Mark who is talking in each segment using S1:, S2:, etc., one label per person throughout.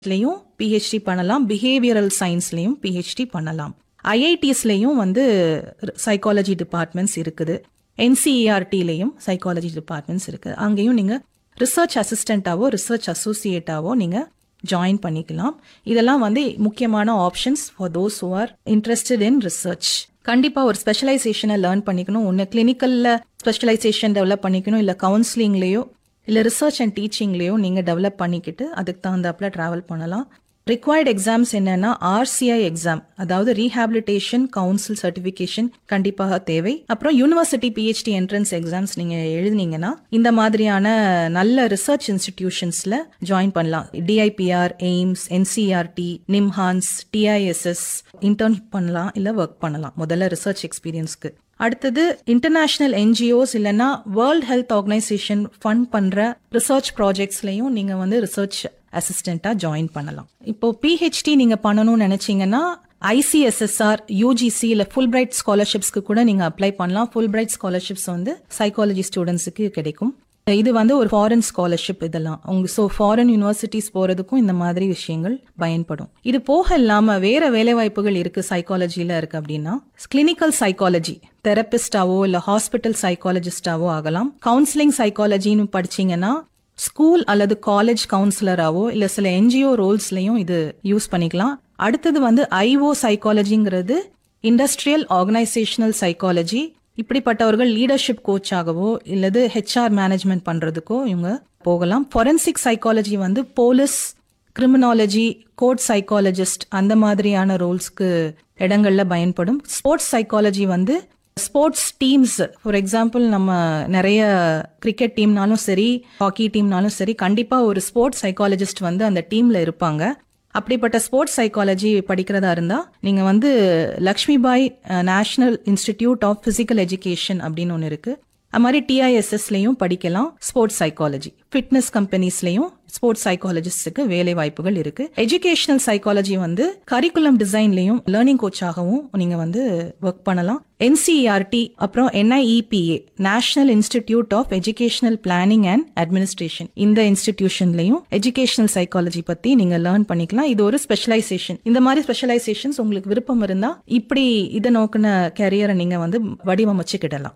S1: லையும் பிஹெச்டி பண்ணலாம் behavioural சயின்ஸ்லையும் PhD பண்ணலாம் ஐஐடிஸ்லையும் வந்து சைக்காலஜி டிபார்ட்மெண்ட்ஸ் இருக்குது என்சிஇஆர்டிலையும் சைக்காலஜி டிபார்ட்மெண்ட்ஸ் இருக்குது அங்கேயும் நீங்கள் ரிசர்ச் அசிஸ்டண்ட்டாவோ ரிசர்ச் அசோசியேட்டாவோ நீங்கள் ஜாயின் பண்ணிக்கலாம் இதெல்லாம் வந்து முக்கியமான options for those who are interested in research கண்டிப்பாக ஒரு ஸ்பெஷலைசேஷனை லேர்ன் பண்ணிக்கணும் ஒன்று கிளினிக்கலில் ஸ்பெஷலைசேஷன் டெவலப் பண்ணிக்கணும் இல்லை கவுன்சிலிங்லேயோ இல்லை ரிசர்ச் அண்ட் டீச்சிங்லேயோ நீங்கள் டெவலப் பண்ணிக்கிட்டு அதுக்கு தகுந்தாப்புல ட்ராவல் பண்ணலாம் ரிக்வயர்ட் எக்ஸாம்ஸ் என்னன்னா ஆர்சிஐ எக்ஸாம் அதாவது ரீஹாபிலிட்டேஷன் கவுன்சில் சர்டிஃபிகேஷன் கண்டிப்பாக தேவை அப்புறம் யூனிவர்சிட்டி பிஹெச்டி என்ட்ரன்ஸ் எக்ஸாம்ஸ் நீங்க எழுதுனீங்கன்னா இந்த மாதிரியான நல்ல ரிசர்ச் இன்ஸ்டிடியூஷன்ஸ்ல ஜாயின் பண்ணலாம் DIPR AIIMS NCRT NIMHANS TISS intern பண்ணலாம் இல்ல ஒர்க் பண்ணலாம் முதல்ல ரிசர்ச் எக்ஸ்பீரியன்ஸ்க்கு அடுத்தது இன்டர்நேஷனல் என்ஜிஓஸ் இல்லைன்னா வேர்ல்ட் ஹெல்த் ஆர்கனைசேஷன் ஃபண்ட் பண்ற ரிசர்ச் ப்ராஜெக்ட்ஸ்லையும் நீங்க வந்து ரிசர்ச் அசிஸ்டண்டா ஜாயின் பண்ணலாம் இப்போ பிஹெச்டி நீங்க பண்ணணும்னு நினைச்சீங்கன்னா ஐசிஎஸ்எஸ்ஆர் யூஜிசி இல்ல ஃபுல் பிரைட் ஸ்காலர்ஷிப்ஸ்க்கு கூட நீங்க அப்ளை பண்ணலாம் ஃபுல் பிரைட் ஸ்காலர்ஷிப்ஸ் வந்து சைக்காலஜி ஸ்டூடெண்ட்ஸுக்கு கிடைக்கும் இது வந்து ஒரு ஃபாரின் ஸ்காலர்ஷிப் இதெல்லாம் உங்க ஸோ ஃபாரின் யூனிவர்சிட்டிஸ் போறதுக்கும் இந்த மாதிரி விஷயங்கள் பயன்படும் இது போக இல்லாம வேற வேலை வாய்ப்புகள் இருக்கு சைக்காலஜில இருக்கு அப்படின்னா கிளினிக்கல் சைக்காலஜி தெரபிஸ்டாவோ இல்ல ஹாஸ்பிட்டல் சைக்காலஜிஸ்டாவோ ஆகலாம் கவுன்சிலிங் சைக்காலஜின்னு படிச்சீங்கன்னா ஸ்கூல் அல்லது காலேஜ் கவுன்சிலராவோ இல்ல சில என்ஜிஓ ரோல்ஸ்லயும் இது யூஸ் பண்ணிக்கலாம் அடுத்தது வந்து ஐஓ சைக்காலஜிங்கிறது இண்டஸ்ட்ரியல் ஆர்கனைசேஷனல் சைக்காலஜி இப்படிப்பட்டவர்கள் லீடர்ஷிப் கோச்சாகவோ இல்லது ஹெச்ஆர் மேனேஜ்மெண்ட் பண்றதுக்கோ இவங்க போகலாம் ஃபொரென்சிக் சைக்காலஜி வந்து போலீஸ் கிரிமினாலஜி கோர்ட் சைக்காலஜிஸ்ட் அந்த மாதிரியான ரோல்ஸ்க்கு இடங்கள்ல பயன்படும் ஸ்போர்ட்ஸ் சைக்காலஜி வந்து ஸ்போர்ட்ஸ் டீம்ஸ் ஃபார் எக்ஸாம்பிள் நம்ம நிறைய கிரிக்கெட் டீம்னாலும் சரி ஹாக்கி டீம்னாலும் சரி கண்டிப்பா ஒரு ஸ்போர்ட்ஸ் சைக்காலஜிஸ்ட் வந்து அந்த டீம்ல இருப்பாங்க அப்படிப்பட்ட ஸ்போர்ட்ஸ் சைக்காலஜி படிக்கிறதா இருந்தா நீங்க வந்து Lakshmibai National Institute of Physical Education அப்படின்னு ஒன்று இருக்கு அது மாதிரி டிஐஎஸ்எஸ்லையும் படிக்கலாம் ஸ்போர்ட்ஸ் சைக்காலஜி ஃபிட்னஸ் கம்பெனிஸ்லையும் ஸ்போர்ட்ஸ் சைக்காலஜிஸ்டுக்கு வேலை வாய்ப்புகள் இருக்கு எஜுகேஷனல் சைக்காலஜி வந்து கரிக்குலம் டிசைன்லயும் லேர்னிங் கோச்சாகவும் நீங்க வந்து ஒர்க் பண்ணலாம் என்சிஇஆர்டி அப்புறம் NIEPA National Institute of Educational Planning and Administration இந்த இன்ஸ்டிடியூஷன்லயும் எஜுகேஷனல் சைக்காலஜி பத்தி நீங்க லேர்ன் பண்ணிக்கலாம் இது ஒரு ஸ்பெஷலைசேஷன் இந்த மாதிரி ஸ்பெஷலைசேஷன்ஸ் உங்களுக்கு விருப்பம் இருந்தா இப்படி இதை நோக்கின கேரியரை நீங்க வந்து வடிவமைச்சுக்கிடலாம்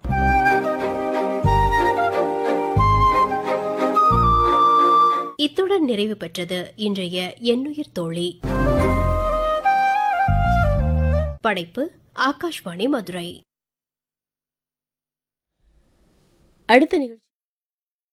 S2: இத்துடன் நிறைவு பெற்றது இன்றைய எண்ணுயிர் தோழி படைப்பு ஆகாஷ்வாணி மதுரை அடுத்த நிகழ்ச்சி